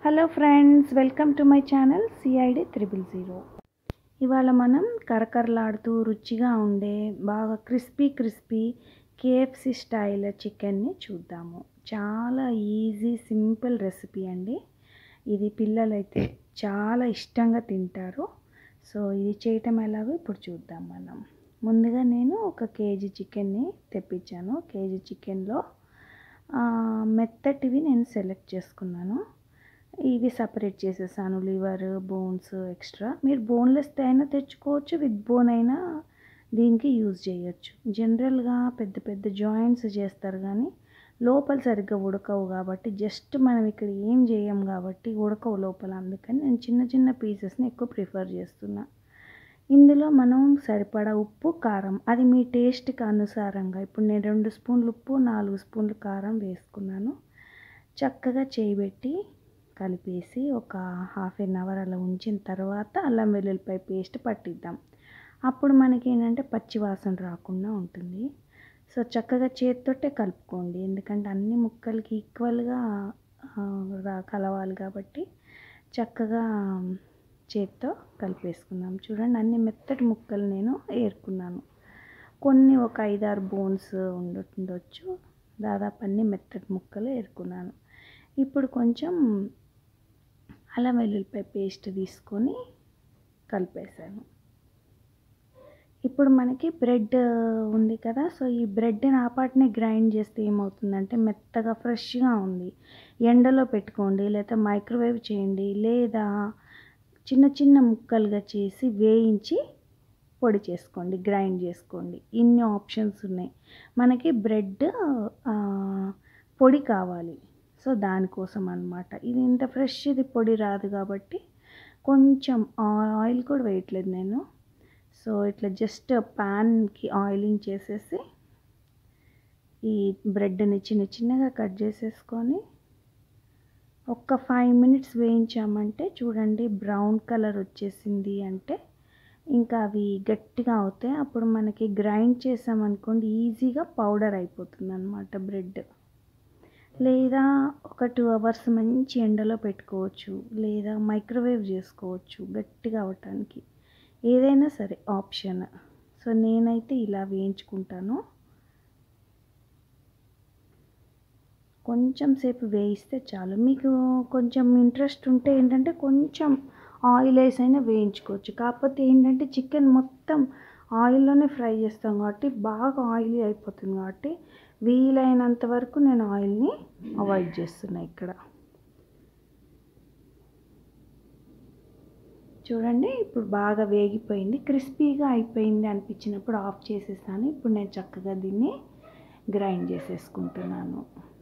hello friends welcome to my channel CID triple zero ఇవాళ మనం కరకరలాడుతూ రుచిగా ఉండే బాగా క్రిస్పీ క్రిస్పీ కేఎఫ్సి స్టైల్ చికెన్ని చూద్దాము చాలా ఈజీ సింపుల్ రెసిపీ అండి ఇది పిల్లలైతే చాలా ఇష్టంగా తింటారు సో ఇది చేయటం ఎలాగో ఇప్పుడు చూద్దాం మనం ముందుగా నేను ఒక కేజీ చికెన్ని తెప్పించాను కేజీ చికెన్లో మెత్తటివి నేను సెలెక్ట్ చేసుకున్నాను ఇవి సపరేట్ చేసేసాను లివర్ బోన్స్ ఎక్స్ట్రా మీరు బోన్లెస్ అయినా తెచ్చుకోవచ్చు విత్ బోన్ అయినా దీనికి యూజ్ చేయొచ్చు జనరల్గా పెద్ద పెద్ద జాయింట్స్ చేస్తారు కానీ లోపల సరిగ్గా ఉడకవు కాబట్టి జస్ట్ మనం ఇక్కడ ఏం చేయం కాబట్టి ఉడకవు లోపల అందుకని నేను చిన్న చిన్న పీసెస్ని ఎక్కువ ప్రిఫర్ చేస్తున్నా ఇందులో మనం సరిపడా ఉప్పు కారం అది మీ టేస్ట్కి అనుసారంగా ఇప్పుడు నేను రెండు స్పూన్లు ఉప్పు నాలుగు స్పూన్లు కారం వేసుకున్నాను చక్కగా చేయబెట్టి కలిపేసి ఒక హాఫ్ ఎన్ అవర్ అలా ఉంచిన తర్వాత అల్లం వెల్లుల్లిపాయ పేస్ట్ పట్టిద్దాం అప్పుడు మనకి ఏంటంటే పచ్చి వాసన రాకుండా ఉంటుంది సో చక్కగా చేతితోటే కలుపుకోండి ఎందుకంటే అన్ని ముక్కలకి ఈక్వల్గా కలవాలి కాబట్టి చక్కగా చేత్తో కలిపేసుకుందాం చూడండి అన్ని మెత్తటి ముక్కలు నేను ఏరుకున్నాను కొన్ని ఒక ఐదారు బోన్స్ ఉండొచ్చు దాదాపు అన్ని మెత్తటి ముక్కలు ఏరుకున్నాను ఇప్పుడు కొంచెం అల్లం వెల్లుల్లిపాయ పేస్ట్ తీసుకొని కలిపేసాను ఇప్పుడు మనకి బ్రెడ్ ఉంది కదా సో ఈ బ్రెడ్ని ఆపాటిని గ్రైండ్ చేస్తే ఏమవుతుందంటే మెత్తగా ఫ్రెష్గా ఉంది ఎండలో పెట్టుకోండి లేదా మైక్రోవేవ్ చేయండి లేదా చిన్న చిన్న ముక్కలుగా చేసి వేయించి పొడి చేసుకోండి గ్రైండ్ చేసుకోండి ఇన్ని ఆప్షన్స్ ఉన్నాయి మనకి బ్రెడ్ పొడి కావాలి సో దానికోసం అనమాట ఇది ఇంత ఫ్రెష్ ఇది పొడి రాదు కాబట్టి కొంచెం ఆయిల్ కూడా వేయట్లేదు నేను సో ఇట్లా జస్ట్ ప్యాన్కి ఆయిలింగ్ చేసేసి ఈ బ్రెడ్ని చిన్న చిన్నగా కట్ చేసేసుకొని ఒక్క ఫైవ్ మినిట్స్ వేయించామంటే చూడండి బ్రౌన్ కలర్ వచ్చేసింది అంటే ఇంకా అవి గట్టిగా అవుతాయి అప్పుడు మనకి గ్రైండ్ చేసామనుకోండి ఈజీగా పౌడర్ అయిపోతుంది అనమాట బ్రెడ్ లేదా ఒక టూ అవర్స్ మంచి ఎండలో పెట్టుకోవచ్చు లేదా మైక్రోవేవ్ చేసుకోవచ్చు గట్టిగా అవటానికి ఏదైనా సరే ఆప్షన్ సో నేనైతే ఇలా వేయించుకుంటాను కొంచెం సేపు వేయిస్తే చాలు మీకు కొంచెం ఇంట్రెస్ట్ ఉంటే ఏంటంటే కొంచెం ఆయిల్ వేసి అయినా వేయించుకోవచ్చు కాకపోతే ఏంటంటే చికెన్ మొత్తం ఆయిల్లోనే ఫ్రై చేస్తాం కాబట్టి బాగా ఆయిలీ అయిపోతుంది కాబట్టి వీలైనంత వరకు నేను ఆయిల్ని అవాయిడ్ చేస్తున్నా ఇక్కడ చూడండి ఇప్పుడు బాగా వేగిపోయింది క్రిస్పీగా అయిపోయింది అనిపించినప్పుడు ఆఫ్ చేసేసాను ఇప్పుడు నేను చక్కగా దీన్ని గ్రైండ్ చేసేసుకుంటున్నాను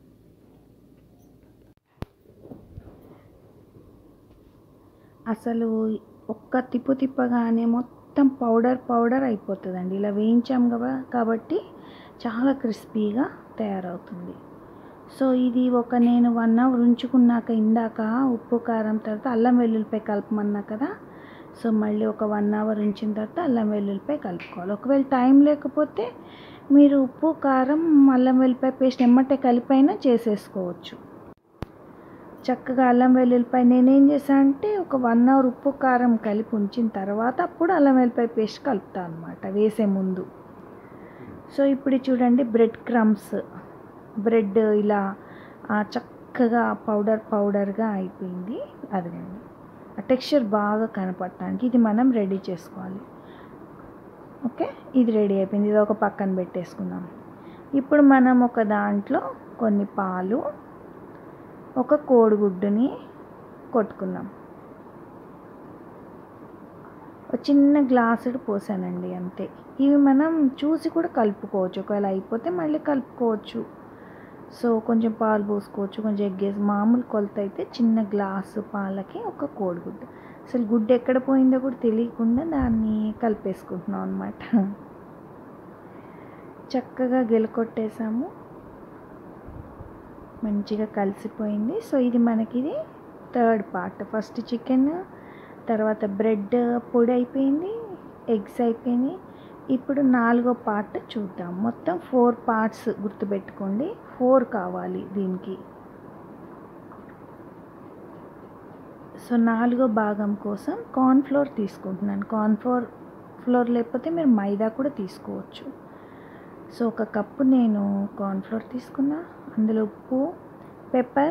అసలు ఒక్క తిప్పు తిప్పగానే మొత్తం పౌడర్ పౌడర్ అయిపోతుందండి ఇలా వేయించాం కదా కాబట్టి చాలా క్రిస్పీగా తయారవుతుంది సో ఇది ఒక నేను వన్ అవర్ ఉంచుకున్నాక ఇందాక ఉప్పు కారం తర్వాత అల్లం వెల్లుల్లిపాయ కలపమన్నా కదా సో మళ్ళీ ఒక వన్ అవర్ ఉంచిన తర్వాత అల్లం వెల్లుల్లిపాయ కలుపుకోవాలి ఒకవేళ టైం లేకపోతే మీరు ఉప్పు కారం అల్లం వెల్లుల్లిపాయ పేస్ట్ ఎమ్మటే కలిపైనా చేసేసుకోవచ్చు చక్కగా అల్లం వెల్లుల్లిపాయ నేనేం చేశాను అంటే ఒక వన్ అవర్ ఉప్పు కారం కలిపి ఉంచిన తర్వాత అప్పుడు అల్లం వెల్లుల్లిపాయ పేస్ట్ కలుపుతాను అనమాట వేసే ముందు సో ఇప్పుడు చూడండి బ్రెడ్ క్రమ్స్ బ్రెడ్ ఇలా చక్కగా పౌడర్ పౌడర్గా అయిపోయింది అదిగండి ఆ టెక్స్చర్ బాగా కనపడటానికి ఇది మనం రెడీ చేసుకోవాలి ఓకే ఇది రెడీ అయిపోయింది ఇది ఒక పక్కన పెట్టేసుకుందాం ఇప్పుడు మనం ఒక దాంట్లో కొన్ని పాలు ఒక కోడిగుడ్డుని కొట్టుకుందాం ఒక చిన్న గ్లాసుడు పోసానండి అంతే ఇవి మనం చూసి కూడా కలుపుకోవచ్చు ఒకవేళ అయిపోతే మళ్ళీ కలుపుకోవచ్చు సో కొంచెం పాలు పోసుకోవచ్చు కొంచెం ఎగ్గేసి మామూలు కొలత అయితే చిన్న గ్లాసు పాలకి ఒక కోడిగుడ్డు అసలు గుడ్డు ఎక్కడ పోయిందో కూడా తెలియకుండా దాన్ని కలిపేసుకుంటున్నాం అనమాట చక్కగా గెలకొట్టేసాము మంచిగా కలిసిపోయింది సో ఇది మనకి ఇది థర్డ్ పార్ట్ ఫస్ట్ చికెన్ తర్వాత బ్రెడ్ పొడి అయిపోయింది ఎగ్స్ అయిపోయినాయి ఇప్పుడు నాలుగో పార్ట్ చూద్దాం మొత్తం ఫోర్ పార్ట్స్ గుర్తుపెట్టుకోండి ఫోర్ కావాలి దీనికి సో నాలుగో భాగం కోసం కార్న్ ఫ్లోర్ తీసుకుంటున్నాను కార్న్ ఫ్లోర్ ఫ్లోర్ లేకపోతే మీరు మైదా కూడా తీసుకోవచ్చు సో ఒక కప్పు నేను కార్న్ ఫ్లోర్ తీసుకున్నా అందులో ఉప్పు పెప్పర్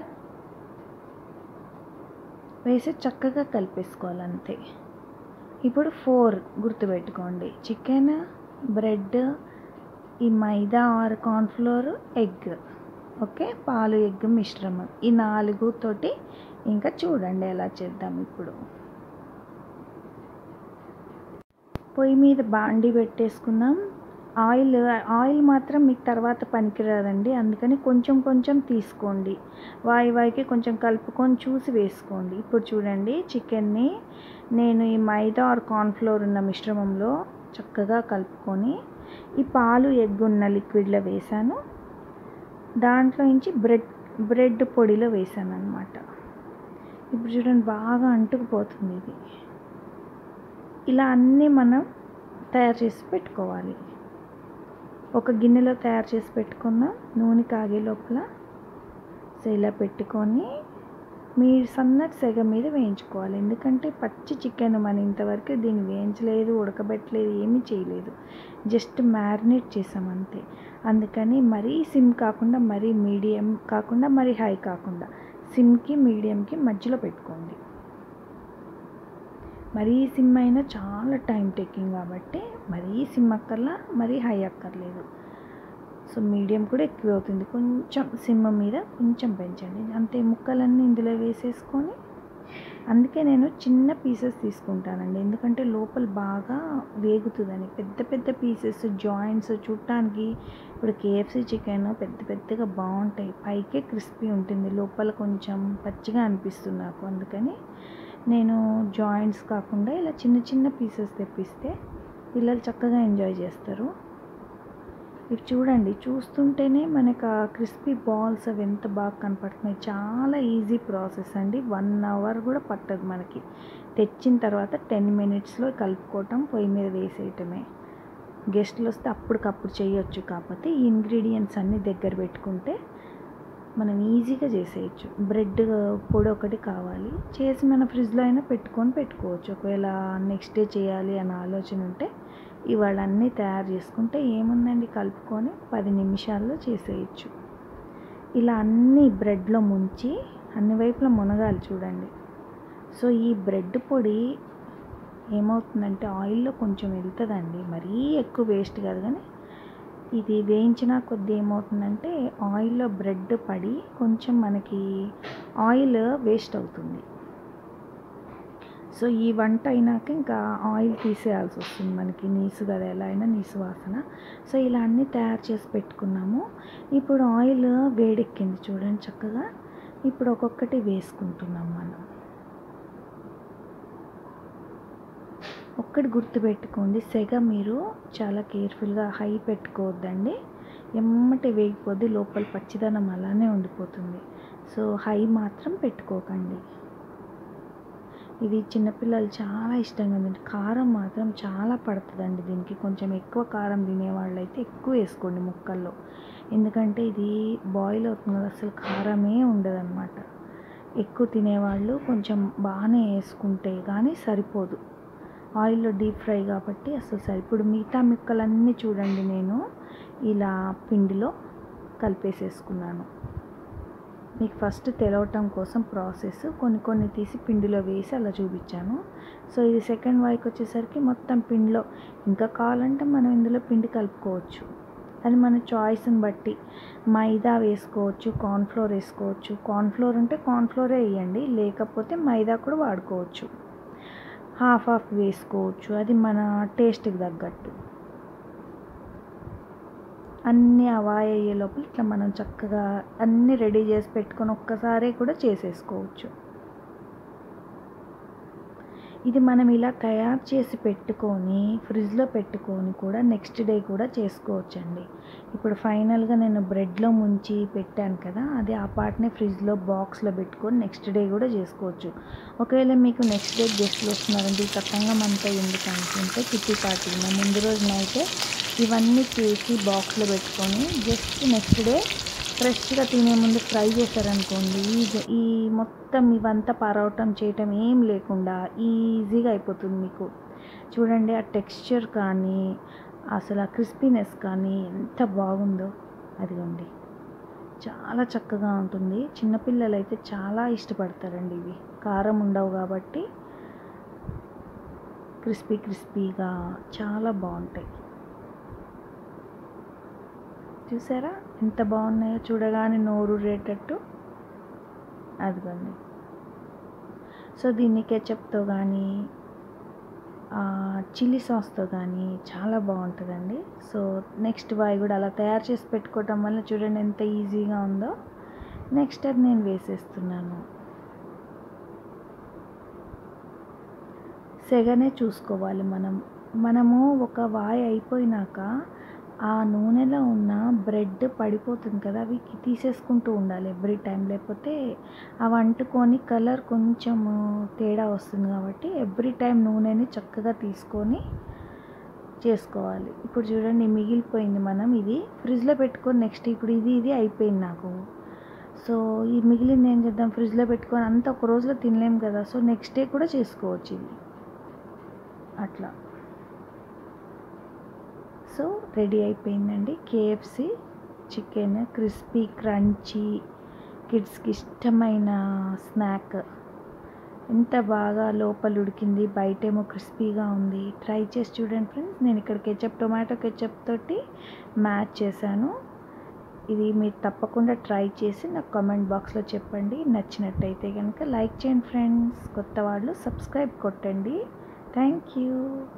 వేసి చక్కగా కలిపేసుకోవాలి అంతే ఇప్పుడు ఫోర్ గుర్తుపెట్టుకోండి చికెన్ బ్రెడ్ ఈ మైదా ఆర్ కార్న్ఫ్లోర్ ఎగ్ ఓకే పాలు ఎగ్ మిశ్రమం ఈ నాలుగుతోటి ఇంకా చూడండి ఎలా చేద్దాం ఇప్పుడు పొయ్యి మీద బాండి పెట్టేసుకుందాం ఆయిల్ ఆయిల్ మాత్రం మీకు తర్వాత పనికిరాదండి అందుకని కొంచెం కొంచెం తీసుకోండి వాయి వాయికి కొంచెం కలుపుకొని చూసి వేసుకోండి ఇప్పుడు చూడండి చికెన్ని నేను ఈ మైదా ఆర్ కార్న్ఫ్లోర్ ఉన్న మిశ్రమంలో చక్కగా కలుపుకొని ఈ పాలు ఎగ్ ఉన్న లిక్విడ్లో వేసాను దాంట్లో నుంచి బ్రెడ్ బ్రెడ్ పొడిలో వేసాను అనమాట ఇప్పుడు చూడండి బాగా అంటుకుపోతుంది ఇది ఇలా అన్నీ మనం తయారు చేసి పెట్టుకోవాలి ఒక గిన్నెలో తయారు చేసి పెట్టుకుందాం నూనె కాగే లోపల సో ఇలా పెట్టుకొని మీరు సన్నటి సెగ మీద వేయించుకోవాలి ఎందుకంటే పచ్చి చికెన్ మనం ఇంతవరకు దీన్ని వేయించలేదు ఉడకబెట్టలేదు ఏమీ చేయలేదు జస్ట్ మ్యారినేట్ చేసాం అంతే అందుకని మరీ సిమ్ కాకుండా మరీ మీడియం కాకుండా మరీ హై కాకుండా సిమ్కి మీడియంకి మధ్యలో పెట్టుకోండి మరీ సిమ్ అయినా చాలా టైం టేకింగ్ కాబట్టి మరీ సిమ్ అక్కర్లా మరీ హై అక్కర్లేదు సో మీడియం కూడా ఎక్కువ అవుతుంది కొంచెం సిమ్ మీద కొంచెం పెంచండి అంతే ముక్కలన్నీ ఇందులో వేసేసుకొని అందుకే నేను చిన్న పీసెస్ తీసుకుంటానండి ఎందుకంటే లోపల బాగా వేగుతుందని పెద్ద పెద్ద పీసెస్ జాయింట్స్ చూడటానికి ఇప్పుడు కేఎఫ్సీ చికెన్ పెద్ద పెద్దగా బాగుంటాయి పైకే క్రిస్పీ ఉంటుంది లోపల కొంచెం పచ్చిగా అనిపిస్తుంది నాకు అందుకని నేను జాయింట్స్ కాకుండా ఇలా చిన్న చిన్న పీసెస్ తెప్పిస్తే పిల్లలు చక్కగా ఎంజాయ్ చేస్తారు ఇవి చూడండి చూస్తుంటేనే మనకు ఆ క్రిస్పీ బాల్స్ అవి ఎంత బాగా కనపడుతున్నాయి చాలా ఈజీ ప్రాసెస్ అండి వన్ అవర్ కూడా పట్టదు మనకి తెచ్చిన తర్వాత టెన్ మినిట్స్లో కలుపుకోవటం పొయ్యి మీద వేసేయటమే గెస్ట్లు వస్తే అప్పటికప్పుడు చేయొచ్చు కాకపోతే ఈ ఇంగ్రీడియంట్స్ అన్నీ దగ్గర పెట్టుకుంటే మనం ఈజీగా చేసేయచ్చు బ్రెడ్ పొడి ఒకటి కావాలి చేసి మన ఫ్రిడ్జ్లో అయినా పెట్టుకొని పెట్టుకోవచ్చు ఒకవేళ నెక్స్ట్ డే చేయాలి అన్న ఆలోచన ఉంటే ఇవాళ అన్నీ తయారు చేసుకుంటే ఏముందండి కలుపుకొని పది నిమిషాల్లో చేసేయచ్చు ఇలా అన్నీ బ్రెడ్లో ముంచి అన్ని వైపులా మునగాలి చూడండి సో ఈ బ్రెడ్ పొడి ఏమవుతుందంటే ఆయిల్లో కొంచెం వెళ్తుందండి మరీ ఎక్కువ వేస్ట్ కాదు కానీ ఇది వేయించిన కొద్ది ఏమవుతుందంటే ఆయిల్లో బ్రెడ్ పడి కొంచెం మనకి ఆయిల్ వేస్ట్ అవుతుంది సో ఈ వంట అయినాక ఇంకా ఆయిల్ తీసేయాల్సి వస్తుంది మనకి నీసు కదా ఎలా అయినా నీసు వాసన సో ఇలా అన్నీ తయారు చేసి పెట్టుకున్నాము ఇప్పుడు ఆయిల్ వేడెక్కింది చూడండి చక్కగా ఇప్పుడు ఒక్కొక్కటి వేసుకుంటున్నాం మనం ఒక్కటి గుర్తుపెట్టుకోండి సెగ మీరు చాలా కేర్ఫుల్గా హై పెట్టుకోవద్దండి ఎమ్మటి వేగిపోద్ది లోపల పచ్చిదనం అలానే ఉండిపోతుంది సో హై మాత్రం పెట్టుకోకండి ఇది చిన్నపిల్లలు చాలా ఇష్టంగా తింటారు కారం మాత్రం చాలా పడుతుందండి దీనికి కొంచెం ఎక్కువ కారం తినేవాళ్ళు అయితే ఎక్కువ వేసుకోండి ముక్కల్లో ఎందుకంటే ఇది బాయిల్ అవుతుంది కదా అసలు కారమే ఉండదన్నమాట ఎక్కువ తినేవాళ్ళు కొంచెం బాగానే వేసుకుంటే కానీ సరిపోదు ఆయిల్లో డీప్ ఫ్రై కాబట్టి అసలు సరి ఇప్పుడు మిగతా ముక్కలన్నీ చూడండి నేను ఇలా పిండిలో కలిపేసేసుకున్నాను మీకు ఫస్ట్ తెలవటం కోసం ప్రాసెస్ కొన్ని కొన్ని తీసి పిండిలో వేసి అలా చూపించాను సో ఇది సెకండ్ వాయికి వచ్చేసరికి మొత్తం పిండిలో ఇంకా కావాలంటే మనం ఇందులో పిండి కలుపుకోవచ్చు అది మన చాయిస్ని బట్టి మైదా వేసుకోవచ్చు కార్న్ఫ్లోర్ వేసుకోవచ్చు కార్న్ఫ్లోర్ ఉంటే కార్న్ఫ్లోరే వేయండి లేకపోతే మైదా కూడా వాడుకోవచ్చు హాఫ్ హాఫ్ వేసుకోవచ్చు అది మన టేస్ట్కి తగ్గట్టు అన్నీ అవాయి అయ్యే లోపల ఇట్లా మనం చక్కగా అన్నీ రెడీ చేసి పెట్టుకొని ఒక్కసారి కూడా చేసేసుకోవచ్చు ఇది మనం ఇలా తయారు చేసి పెట్టుకొని ఫ్రిడ్జ్లో పెట్టుకొని కూడా నెక్స్ట్ డే కూడా చేసుకోవచ్చండి ఇప్పుడు ఫైనల్గా నేను బ్రెడ్లో ముంచి పెట్టాను కదా అది ఆ పార్ట్ని ఫ్రిడ్జ్లో బాక్స్లో పెట్టుకొని నెక్స్ట్ డే కూడా చేసుకోవచ్చు ఒకవేళ మీకు నెక్స్ట్ డే గెస్ట్లు వస్తున్నారంటే ఈ కట్టంగం అంతా ఎందుకు అనుకుంటే కిట్టి పార్టీ నా ముందు రోజున అయితే ఇవన్నీ చేసి బాక్స్లో పెట్టుకొని జస్ట్ నెక్స్ట్ డే ఫ్రెష్గా తినే ముందు ఫ్రై చేశారనుకోండి ఈ ఈ మొత్తం ఇవంతా పరవటం చేయటం ఏం లేకుండా ఈజీగా అయిపోతుంది మీకు చూడండి ఆ టెక్స్చర్ కానీ అసలు ఆ క్రిస్పీనెస్ కానీ ఎంత బాగుందో అదిగోండి చాలా చక్కగా ఉంటుంది చిన్నపిల్లలు అయితే చాలా ఇష్టపడతారండి ఇవి కారం ఉండవు కాబట్టి క్రిస్పీ క్రిస్పీగా చాలా బాగుంటాయి చూసారా ఎంత బాగున్నాయో చూడగానే నోరు రేటట్టు అదిగోండి సో దీన్ని కెచప్తో కానీ చిల్లీ సాస్తో కానీ చాలా బాగుంటుందండి సో నెక్స్ట్ వాయి కూడా అలా తయారు చేసి పెట్టుకోవటం వల్ల చూడండి ఎంత ఈజీగా ఉందో నెక్స్ట్ అది నేను వేసేస్తున్నాను సెగనే చూసుకోవాలి మనం మనము ఒక వాయి అయిపోయినాక ఆ నూనెలో ఉన్న బ్రెడ్ పడిపోతుంది కదా అవి తీసేసుకుంటూ ఉండాలి ఎవ్రీ టైం లేకపోతే అవి అంటుకొని కలర్ కొంచెం తేడా వస్తుంది కాబట్టి ఎవ్రీ టైం నూనెని చక్కగా తీసుకొని చేసుకోవాలి ఇప్పుడు చూడండి మిగిలిపోయింది మనం ఇది ఫ్రిడ్జ్లో పెట్టుకొని నెక్స్ట్ ఇప్పుడు ఇది ఇది అయిపోయింది నాకు సో ఈ మిగిలింది ఏం చేద్దాం ఫ్రిడ్జ్లో పెట్టుకొని అంతా ఒక రోజులో తినలేం కదా సో నెక్స్ట్ డే కూడా చేసుకోవచ్చు ఇది అట్లా సో రెడీ అయిపోయిందండి కేఎఫ్సి చికెన్ క్రిస్పీ క్రంచీ కిడ్స్కి ఇష్టమైన స్నాక్ ఎంత బాగా లోపల ఉడికింది బయటేమో క్రిస్పీగా ఉంది ట్రై చేసి చూడండి ఫ్రెండ్స్ నేను ఇక్కడ కెచప్ టొమాటో కెచప్ తోటి మ్యాచ్ చేశాను ఇది మీరు తప్పకుండా ట్రై చేసి నాకు కామెంట్ బాక్స్లో చెప్పండి నచ్చినట్టయితే కనుక లైక్ చేయండి ఫ్రెండ్స్ కొత్త వాళ్ళు సబ్స్క్రైబ్ కొట్టండి థ్యాంక్ యూ